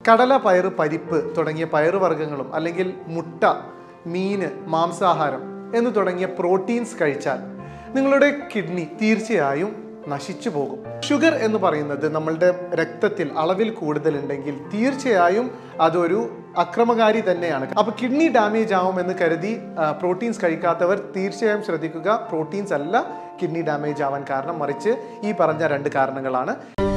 കടല പയറ് പരിപ്പ് തുടങ്ങിയ പയറുവർഗ്ഗങ്ങളും അല്ലെങ്കിൽ മുട്ട മീന് മാംസാഹാരം എന്ന് തുടങ്ങിയ പ്രോട്ടീൻസ് കഴിച്ചാൽ നിങ്ങളുടെ കിഡ്നി തീർച്ചയായും നശിച്ചു പോകും ഷുഗർ എന്ന് പറയുന്നത് നമ്മളുടെ രക്തത്തിൽ അളവിൽ കൂടുതലുണ്ടെങ്കിൽ തീർച്ചയായും അതൊരു അക്രമകാരി തന്നെയാണ് അപ്പൊ കിഡ്നി ഡാമേജ് ആവും എന്ന് കരുതി പ്രോട്ടീൻസ് കഴിക്കാത്തവർ തീർച്ചയായും ശ്രദ്ധിക്കുക പ്രോട്ടീൻസ് അല്ല കിഡ്നി ഡാമേജ് ആവാൻ കാരണം മറിച്ച് ഈ പറഞ്ഞ രണ്ട് കാരണങ്ങളാണ്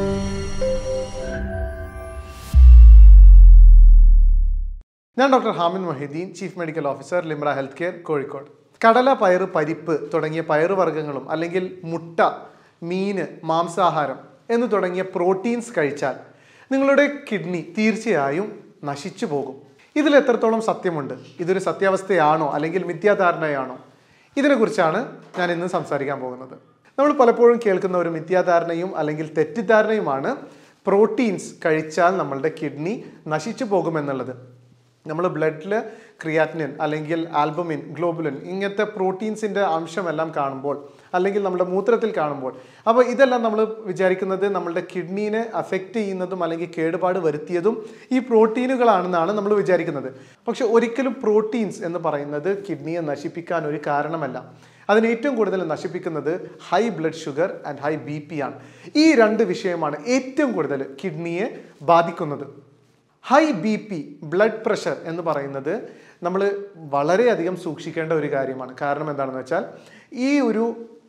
ഞാൻ doctor Hamin Mohiuddin chief medical officer Limra health care Kozhikode കടല പയറ് പരിപ്പ് തുടങ്ങിയ പയറുവർഗ്ഗങ്ങളും അല്ലെങ്കിൽ മുട്ട മീന് മാംസാഹാരം എന്ന് തുടങ്ങിയ പ്രോട്ടീൻസ് കഴിച്ചാൽ നിങ്ങളുടെ കിഡ്നി തീർച്ചയായും നശിച്ചു പോകും ഇതിൽ എത്രത്തോളം സത്യമുണ്ട് ഇതൊരു സത്യാവസ്ഥയാണോ അല്ലെങ്കിൽ മിഥ്യാധാരണയാണോ ഇതിനെക്കുറിച്ചാണ് ഞാൻ ഇന്ന് സംസാരിക്കാൻ പോകുന്നത് നമ്മൾ പലപ്പോഴും കേൾക്കുന്ന ഒരു മിഥ്യാധാരണയും അല്ലെങ്കിൽ തെറ്റിദ്ധാരണയുമാണ് പ്രോട്ടീൻസ് കഴിച്ചാൽ നമ്മളുടെ കിഡ്നി നശിച്ചു പോകുമെന്നുള്ളത് നമ്മൾ ബ്ലഡിൽ ക്രിയാറ്റിനിൻ അല്ലെങ്കിൽ ആൽബമിൻ ഗ്ലോബുലിൻ ഇങ്ങനത്തെ പ്രോട്ടീൻസിൻ്റെ അംശമെല്ലാം കാണുമ്പോൾ അല്ലെങ്കിൽ നമ്മുടെ മൂത്രത്തിൽ കാണുമ്പോൾ അപ്പോൾ ഇതെല്ലാം നമ്മൾ വിചാരിക്കുന്നത് നമ്മളുടെ കിഡ്നീനെ അഫക്റ്റ് ചെയ്യുന്നതും അല്ലെങ്കിൽ കേടുപാട് വരുത്തിയതും ഈ പ്രോട്ടീനുകളാണെന്നാണ് നമ്മൾ വിചാരിക്കുന്നത് പക്ഷെ ഒരിക്കലും പ്രോട്ടീൻസ് എന്ന് പറയുന്നത് കിഡ്നിയെ നശിപ്പിക്കാൻ ഒരു കാരണമല്ല അതിന് ഏറ്റവും കൂടുതൽ നശിപ്പിക്കുന്നത് high blood sugar and high B P ആണ് ഈ രണ്ട് വിഷയമാണ് ഏറ്റവും കൂടുതൽ കിഡ്നിയെ ബാധിക്കുന്നത് high B P blood pressure എന്ന് പറയുന്നത് നമ്മൾ വളരെയധികം സൂക്ഷിക്കേണ്ട ഒരു കാര്യമാണ് കാരണം എന്താണെന്ന് വെച്ചാൽ ഈ ഒരു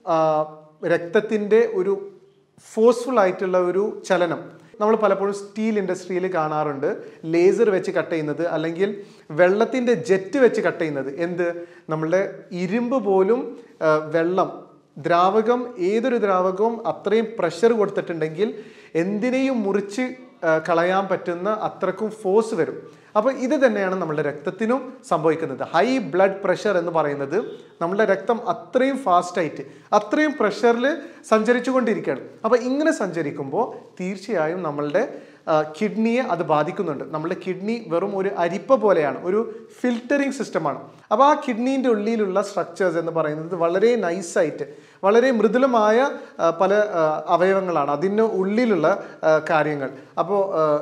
രക്തത്തിൻ്റെ ഒരു ഫോഴ്സ്ഫുൾ ആയിട്ടുള്ള ഒരു ചലനം നമ്മൾ പലപ്പോഴും സ്റ്റീൽ ഇൻഡസ്ട്രിയിൽ കാണാറുണ്ട് ലേസർ വെച്ച് കട്ട് ചെയ്യുന്നത് അല്ലെങ്കിൽ വെള്ളത്തിൻ്റെ ജെറ്റ് വെച്ച് കട്ട് ചെയ്യുന്നത് എന്ത് നമ്മളുടെ ഇരുമ്പ് പോലും ആ, വെള്ളം ദ്രാവകം ഏതൊരു ദ്രാവകവും അത്രയും പ്രഷർ കൊടുത്തിട്ടുണ്ടെങ്കിൽ എന്തിനേയും മുറിച്ച് ആ, കളയാൻ പറ്റുന്ന അത്രക്കും ഫോഴ്സ് വരും അപ്പോൾ ഇത് തന്നെയാണ് നമ്മുടെ രക്തത്തിനും സംഭവിക്കുന്നത് ഹൈ ബ്ലഡ് പ്രഷർ എന്ന് പറയുന്നത് നമ്മുടെ രക്തം അത്രയും ഫാസ്റ്റായിട്ട് അത്രയും പ്രഷറിൽ സഞ്ചരിച്ചു കൊണ്ടിരിക്കുകയാണ് അപ്പോൾ ഇങ്ങനെ സഞ്ചരിക്കുമ്പോൾ തീർച്ചയായും നമ്മളുടെ കിഡ്നിയെ അത് ബാധിക്കുന്നുണ്ട് നമ്മുടെ കിഡ്നി വെറും ഒരു അരിപ്പ പോലെയാണ് ഒരു ഫിൽറ്ററിങ് സിസ്റ്റമാണ് അപ്പോൾ ആ കിഡ്നീൻ്റെ ഉള്ളിലുള്ള സ്ട്രക്ചേഴ്സ് എന്ന് പറയുന്നത് വളരെ നൈസായിട്ട് വളരെ മൃദുലമായ ആ, പല ആ, അവയവങ്ങളാണ് അതിന് ഉള്ളിലുള്ള ആ, കാര്യങ്ങൾ അപ്പോൾ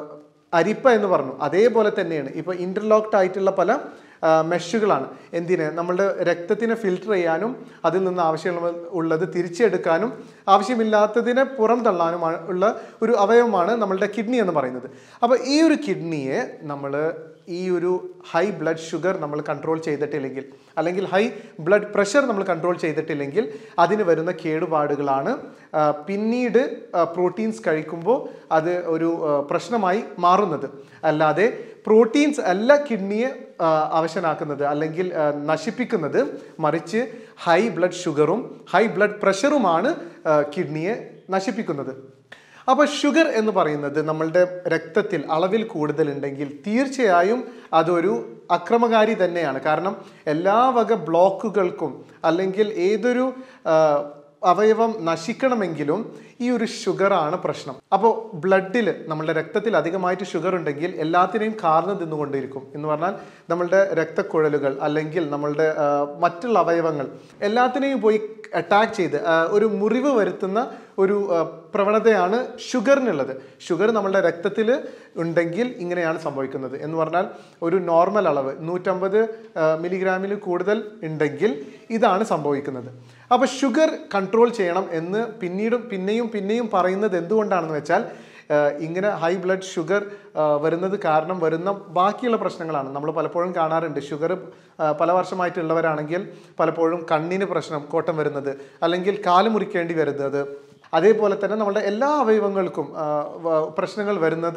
അരിപ്പ എന്ന് പറഞ്ഞു അതേപോലെ തന്നെയാണ് ഇപ്പോൾ ഇൻ്റർലോക്ഡ് ആയിട്ടുള്ള പല ആ, മെഷുകളാണ് എന്തിന് നമ്മളുടെ രക്തത്തിനെ ഫിൽട്ടർ ചെയ്യാനും അതിൽ നിന്ന് ആവശ്യമുള്ള ഉള്ളത് തിരിച്ചെടുക്കാനും ആവശ്യമില്ലാത്തതിനെ പുറം തള്ളാനും ആ- ഉള്ള ഒരു അവയവമാണ് നമ്മളുടെ കിഡ്നി എന്ന് പറയുന്നത് അപ്പോൾ ഈ ഒരു കിഡ്നിയെ നമ്മൾ ഈ ഒരു ഹൈ ബ്ലഡ് ഷുഗർ നമ്മൾ കൺട്രോൾ ചെയ്തിട്ടില്ലെങ്കിൽ അല്ലെങ്കിൽ ഹൈ ബ്ലഡ് പ്രഷർ നമ്മൾ കൺട്രോൾ ചെയ്തിട്ടില്ലെങ്കിൽ അതിന് വരുന്ന കേടുപാടുകളാണ് ആ, പിന്നീട് പ്രോട്ടീൻസ് കഴിക്കുമ്പോൾ അത് ഒരു ആ, പ്രശ്നമായി മാറുന്നത് അല്ലാതെ പ്രോട്ടീൻസ് അല്ല കിഡ്നിയെ ആ, അവശനാക്കുന്നത് അല്ലെങ്കിൽ ആ, നശിപ്പിക്കുന്നത് മറിച്ച് ഹൈ ബ്ലഡ് ഷുഗറും ഹൈ ബ്ലഡ് പ്രഷറുമാണ് ആ, കിഡ്നിയെ നശിപ്പിക്കുന്നത് അപ്പോൾ ഷുഗർ എന്ന് പറയുന്നത് നമ്മളുടെ രക്തത്തിൽ അളവിൽ കൂടുതലുണ്ടെങ്കിൽ തീർച്ചയായും അതൊരു അക്രമകാരി തന്നെയാണ് കാരണം എല്ലാ വക ബ്ലോക്കുകൾക്കും അല്ലെങ്കിൽ ഏതൊരു ആ, അവയവം നശിക്കണമെങ്കിലും ഈ ഒരു ഷുഗറാണ് പ്രശ്നം അപ്പോൾ ബ്ലഡിൽ നമ്മളുടെ രക്തത്തിൽ അധികമായിട്ട് ഷുഗർ ഉണ്ടെങ്കിൽ എല്ലാത്തിനെയും കാർന്ന് തിന്നുകൊണ്ടിരിക്കും എന്ന് പറഞ്ഞാൽ നമ്മളുടെ രക്തക്കുഴലുകൾ അല്ലെങ്കിൽ നമ്മളുടെ ആ, മറ്റുള്ള അവയവങ്ങൾ എല്ലാത്തിനെയും പോയി അറ്റാക്ക് ചെയ്ത് ആ, ഒരു മുറിവ് വരുത്തുന്ന ഒരു ആ, പ്രവണതയാണ് ഷുഗറിനുള്ളത് ഷുഗർ നമ്മളുടെ രക്തത്തിൽ ഉണ്ടെങ്കിൽ ഇങ്ങനെയാണ് സംഭവിക്കുന്നത് എന്ന് പറഞ്ഞാൽ ഒരു നോർമൽ അളവ് നൂറ്റമ്പത് മില്ലിഗ്രാമിൽ കൂടുതൽ ഉണ്ടെങ്കിൽ ഇതാണ് സംഭവിക്കുന്നത് അപ്പോൾ ഷുഗർ കൺട്രോൾ ചെയ്യണം എന്ന് പിന്നീടും പിന്നെയും പിന്നെയും പറയുന്നത് എന്തുകൊണ്ടാണെന്ന് വെച്ചാൽ ആ, ഇങ്ങനെ ഹൈ ബ്ലഡ് ഷുഗർ വരുന്നത് കാരണം വരുന്ന ബാക്കിയുള്ള പ്രശ്നങ്ങളാണ് നമ്മൾ പലപ്പോഴും കാണാറുണ്ട് ഷുഗർ പല വർഷമായിട്ടുള്ളവരാണെങ്കിൽ പലപ്പോഴും കണ്ണിന് പ്രശ്നം കോട്ടം വരുന്നത് അല്ലെങ്കിൽ കാല് മുറിക്കേണ്ടി വരുന്നത് അതേപോലെ തന്നെ നമ്മുടെ എല്ലാ അവയവങ്ങൾക്കും ആ, വ- പ്രശ്നങ്ങൾ വരുന്നത്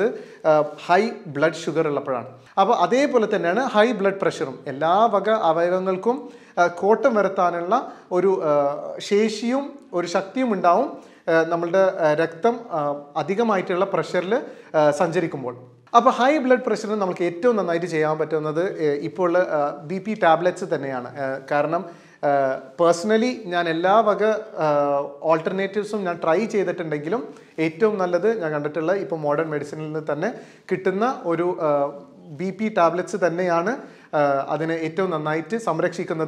ഹൈ ബ്ലഡ് ഷുഗർ ഉള്ളപ്പോഴാണ് അപ്പോൾ അതേപോലെ തന്നെയാണ് ഹൈ ബ്ലഡ് പ്രഷറും എല്ലാ വക അവയവങ്ങൾക്കും ആ, കോട്ടം വരുത്താനുള്ള ഒരു ആ, ശേഷിയും ഒരു ശക്തിയും ഉണ്ടാവും ആ, നമ്മളുടെ ആ, രക്തം ആ, അധികമായിട്ടുള്ള പ്രഷറിൽ സഞ്ചരിക്കുമ്പോൾ അപ്പോൾ ഹൈ ബ്ലഡ് പ്രഷറിന് നമുക്ക് ഏറ്റവും നന്നായിട്ട് ചെയ്യാൻ പറ്റുന്നത് ഏഹ്, ഇപ്പോൾ ബി പി ടാബ്ലറ്റ്സ് തന്നെയാണ് ഏഹ്, കാരണം പേഴ്സണലി ഞാൻ എല്ലാ വക ഓൾട്ടർനേറ്റീവ്സും ഞാൻ ട്രൈ ചെയ്തിട്ടുണ്ടെങ്കിലും ഏറ്റവും നല്ലത് ഞാൻ കണ്ടിട്ടുള്ള ഇപ്പോൾ മോഡേൺ മെഡിസിനിൽ നിന്ന് തന്നെ കിട്ടുന്ന ഒരു ബി പി ടാബ്ലറ്റ്സ് തന്നെയാണ് ആ, അതിനെ ഏറ്റവും നന്നായിട്ട് സംരക്ഷിക്കുന്നതും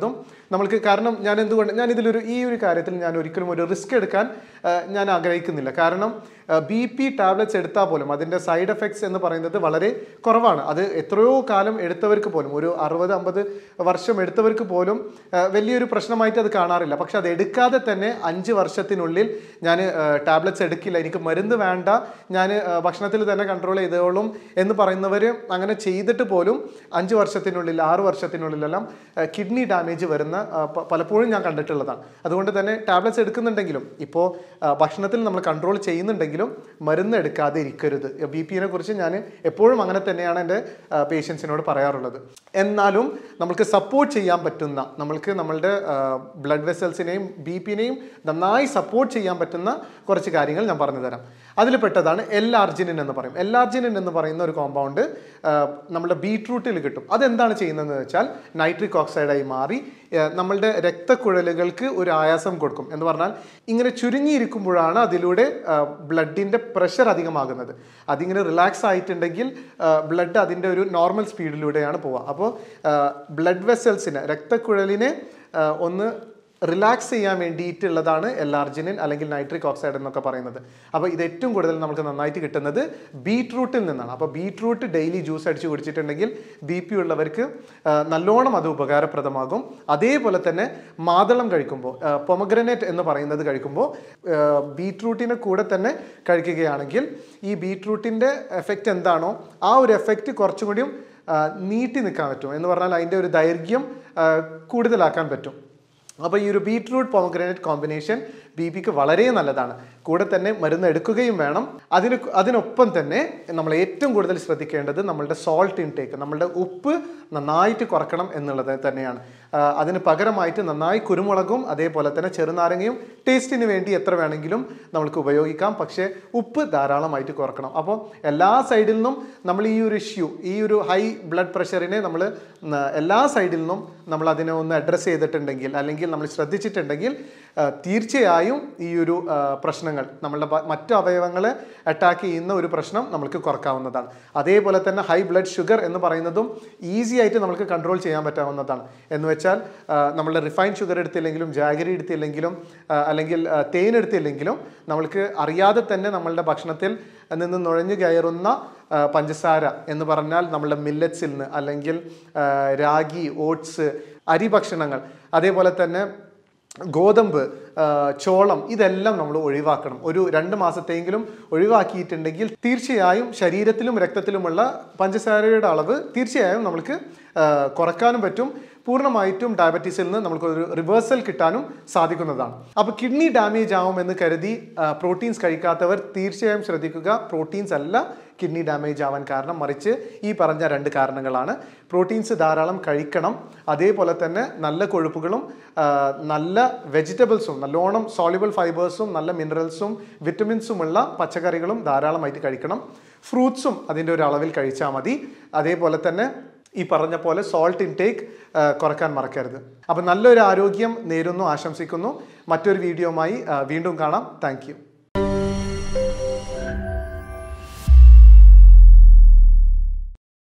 നമ്മൾക്ക് കാരണം ഞാൻ എന്തുകൊണ്ട് ഞാൻ ഇതിലൊരു ഈ ഒരു കാര്യത്തിൽ ഞാൻ ഒരിക്കലും ഒരു റിസ്ക് എടുക്കാൻ ആ, ഞാൻ ആഗ്രഹിക്കുന്നില്ല കാരണം ബി പി ടാബ്ലറ്റ്സ് എടുത്താൽ പോലും അതിൻ്റെ സൈഡ് എഫക്ട്സ് എന്ന് പറയുന്നത് വളരെ കുറവാണ് അത് എത്രയോ കാലം എടുത്തവർക്ക് പോലും ഒരു അറുപത് അമ്പത് വർഷം എടുത്തവർക്ക് പോലും ആ, വലിയൊരു പ്രശ്നമായിട്ട് അത് കാണാറില്ല പക്ഷെ അത് എടുക്കാതെ തന്നെ അഞ്ച് വർഷത്തിനുള്ളിൽ ഞാൻ ടാബ്ലറ്റ്സ് എടുക്കില്ല എനിക്ക് മരുന്ന് വേണ്ട ഞാൻ ഭക്ഷണത്തിൽ തന്നെ കൺട്രോൾ ചെയ്തോളും എന്ന് പറയുന്നവർ അങ്ങനെ ചെയ്തിട്ട് പോലും അഞ്ച് വർഷത്തിനുള്ളിൽ ആറ് വർഷത്തിനുള്ളിലെല്ലാം കിഡ്നി ഡാമേജ് വരുന്ന ആ, പ- പലപ്പോഴും ഞാൻ കണ്ടിട്ടുള്ളതാണ് അതുകൊണ്ട് തന്നെ ടാബ്ലറ്റ്സ് എടുക്കുന്നുണ്ടെങ്കിലും ഇപ്പോൾ ഭക്ഷണത്തിൽ നമ്മൾ കൺട്രോൾ ചെയ്യുന്നുണ്ടെങ്കിലും മരുന്ന് എടുക്കാതെ ഇരിക്കരുത് ബി പിനെ കുറിച്ച് ഞാൻ എപ്പോഴും അങ്ങനെ തന്നെയാണ് എൻ്റെ പേഷ്യൻസിനോട് പറയാറുള്ളത് എന്നാലും നമുക്ക് സപ്പോർട്ട് ചെയ്യാൻ പറ്റുന്ന നമ്മൾക്ക് നമ്മളുടെ ബ്ലഡ് വെസൽസിനെയും ബി പിനെയും നന്നായി സപ്പോർട്ട് ചെയ്യാൻ പറ്റുന്ന കുറച്ച് കാര്യങ്ങൾ ഞാൻ പറഞ്ഞു തരാം അതിൽ പെട്ടതാണ് എൽ ആർജിനിൻ എന്ന് പറയും എൽ ആർജിനിൻ എന്ന് പറയുന്ന ഒരു കോമ്പൗണ്ട് നമ്മുടെ ബീട്രൂട്ടിൽ കിട്ടും അതെന്താണ് ചെയ്യുന്നതെന്ന് വെച്ചാൽ നൈട്രിക് ഓക്സൈഡായി മാറി ആ, നമ്മളുടെ രക്തക്കുഴലുകൾക്ക് ഒരു ആയാസം കൊടുക്കും എന്ന് പറഞ്ഞാൽ ഇങ്ങനെ ചുരുങ്ങിയിരിക്കുമ്പോഴാണ് അതിലൂടെ ബ്ലഡിൻ്റെ പ്രഷർ അധികമാകുന്നത് അതിങ്ങനെ റിലാക്സ് ആയിട്ടുണ്ടെങ്കിൽ ബ്ലഡ് അതിൻ്റെ ഒരു നോർമൽ സ്പീഡിലൂടെയാണ് പോവുക അപ്പോൾ ബ്ലഡ് വെസൽസിന് രക്തക്കുഴലിനെ ആ, ഒന്ന് റിലാക്സ് ചെയ്യാൻ വേണ്ടിയിട്ടുള്ളതാണ് എലാർജിനിൻ അല്ലെങ്കിൽ നൈട്രിക് ഓക്സൈഡ് എന്നൊക്കെ പറയുന്നത് അപ്പോൾ ഇത് ഏറ്റവും കൂടുതൽ നമുക്ക് നന്നായിട്ട് കിട്ടുന്നത് ബീട്രൂട്ടിൽ നിന്നാണ് അപ്പോൾ ബീട്രൂട്ട് ഡെയിലി ജ്യൂസ് അടിച്ച് കുടിച്ചിട്ടുണ്ടെങ്കിൽ ബി പി ഉള്ളവർക്ക് ആ, നല്ലോണം അത് ഉപകാരപ്രദമാകും അതേപോലെ തന്നെ മാതളം കഴിക്കുമ്പോൾ പൊമഗ്രനേറ്റ് എന്ന് പറയുന്നത് കഴിക്കുമ്പോൾ ബീട്രൂട്ടിനെ കൂടെ തന്നെ കഴിക്കുകയാണെങ്കിൽ ഈ ബീട്രൂട്ടിൻ്റെ എഫക്റ്റ് എന്താണോ ആ ഒരു എഫക്റ്റ് കുറച്ചും കൂടിയും ആ, നീട്ടി നിൽക്കാൻ പറ്റും എന്ന് പറഞ്ഞാൽ അതിൻ്റെ ഒരു ദൈർഘ്യം ആ, കൂടുതലാക്കാൻ പറ്റും അപ്പോൾ ഈ ഒരു ബീട്രൂട്ട് പോമഗ്രനേറ്റ് കോമ്പിനേഷൻ ബി പിക്ക് വളരെ നല്ലതാണ് കൂടെ തന്നെ മരുന്ന് എടുക്കുകയും വേണം അതിന് അതിനൊപ്പം തന്നെ നമ്മൾ ഏറ്റവും കൂടുതൽ ശ്രദ്ധിക്കേണ്ടത് നമ്മളുടെ സോൾട്ട് ഇൻടേക്ക് നമ്മളുടെ ഉപ്പ് നന്നായിട്ട് കുറക്കണം എന്നുള്ളത് തന്നെയാണ് ആ, അതിന് പകരമായിട്ട് നന്നായി കുരുമുളകും അതേപോലെ തന്നെ ചെറുനാരങ്ങയും ടേസ്റ്റിന് വേണ്ടി എത്ര വേണമെങ്കിലും നമ്മൾക്ക് ഉപയോഗിക്കാം പക്ഷേ ഉപ്പ് ധാരാളമായിട്ട് കുറക്കണം അപ്പോൾ എല്ലാ സൈഡിൽ നിന്നും നമ്മൾ ഈ ഒരു ഇഷ്യൂ ഈ ഒരു ഹൈ ബ്ലഡ് പ്രഷറിനെ നമ്മൾ എല്ലാ സൈഡിൽ നിന്നും നമ്മൾ അതിനെ ഒന്ന് അഡ്രസ്സ് ചെയ്തിട്ടുണ്ടെങ്കിൽ അല്ലെങ്കിൽ നമ്മൾ ശ്രദ്ധിച്ചിട്ടുണ്ടെങ്കിൽ ആ, തീർച്ചയായും ഈ ഒരു ആ, പ്രശ്നങ്ങൾ നമ്മളുടെ ബ- മറ്റു അവയവങ്ങളെ അറ്റാക്ക് ചെയ്യുന്ന ഒരു പ്രശ്നം നമുക്ക് കുറക്കാവുന്നതാണ് അതേപോലെ തന്നെ ഹൈ ബ്ലഡ് ഷുഗർ എന്ന് പറയുന്നതും ഈസി ആയിട്ട് നമുക്ക് കൺട്രോൾ ചെയ്യാൻ പറ്റാവുന്നതാണ് എന്ന് വെച്ചാൽ ആ, നമ്മളുടെ റിഫൈൻഡ് ഷുഗർ എടുത്തില്ലെങ്കിലും ജാഗരി എടുത്തില്ലെങ്കിലും ആ, അല്ലെങ്കിൽ ആ, തേൻ എടുത്തില്ലെങ്കിലും നമ്മൾക്ക് അറിയാതെ തന്നെ നമ്മളുടെ ഭക്ഷണത്തിൽ നിന്ന് നുഴഞ്ഞു കയറുന്ന ആ, പഞ്ചസാര എന്ന് പറഞ്ഞാൽ നമ്മളുടെ മില്ലറ്റ്സിൽ നിന്ന് അല്ലെങ്കിൽ ആ, രാഗി ഓട്സ് അരി ഭക്ഷണങ്ങൾ അതേപോലെ തന്നെ ഗോതമ്പ് ആ, ചോളം ഇതെല്ലാം നമ്മൾ ഒഴിവാക്കണം ഒരു രണ്ട് മാസത്തെയെങ്കിലും ഒഴിവാക്കിയിട്ടുണ്ടെങ്കിൽ തീർച്ചയായും ശരീരത്തിലും രക്തത്തിലുമുള്ള പഞ്ചസാരയുടെ അളവ് തീർച്ചയായും നമ്മൾക്ക് ആ, കുറക്കാനും പറ്റും പൂർണ്ണമായിട്ടും ഡയബറ്റീസിൽ നിന്ന് നമുക്ക് ഒരു റിവേഴ്സൽ കിട്ടാനും സാധിക്കുന്നതാണ് അപ്പോൾ കിഡ്നി ഡാമേജ് ആവുമെന്ന് കരുതി പ്രോട്ടീൻസ് കഴിക്കാത്തവർ തീർച്ചയായും ശ്രദ്ധിക്കുക പ്രോട്ടീൻസ് അല്ല കിഡ്നി ഡാമേജ് ആവാൻ കാരണം മറിച്ച് ഈ പറഞ്ഞ രണ്ട് കാരണങ്ങളാണ് പ്രോട്ടീൻസ് ധാരാളം കഴിക്കണം അതേപോലെ തന്നെ നല്ല കൊഴുപ്പുകളും ആ, നല്ല വെജിറ്റബിൾസും നല്ലോണം സോളിബിൾ ഫൈബേഴ്സും നല്ല മിനറൽസും വിറ്റമിൻസുമുള്ള പച്ചക്കറികളും ധാരാളമായിട്ട് കഴിക്കണം ഫ്രൂട്ട്സും അതിൻ്റെ ഒരു അളവിൽ കഴിച്ചാൽ മതി അതേപോലെ തന്നെ ഈ പറഞ്ഞ പോലെ സോൾട്ട് ഇൻടേക്ക് കുറക്കാൻ മറക്കരുത് അപ്പം നല്ലൊരു ആരോഗ്യം നേരുന്നു ആശംസിക്കുന്നു മറ്റൊരു വീഡിയോയുമായി ആ, വീണ്ടും കാണാം താങ്ക്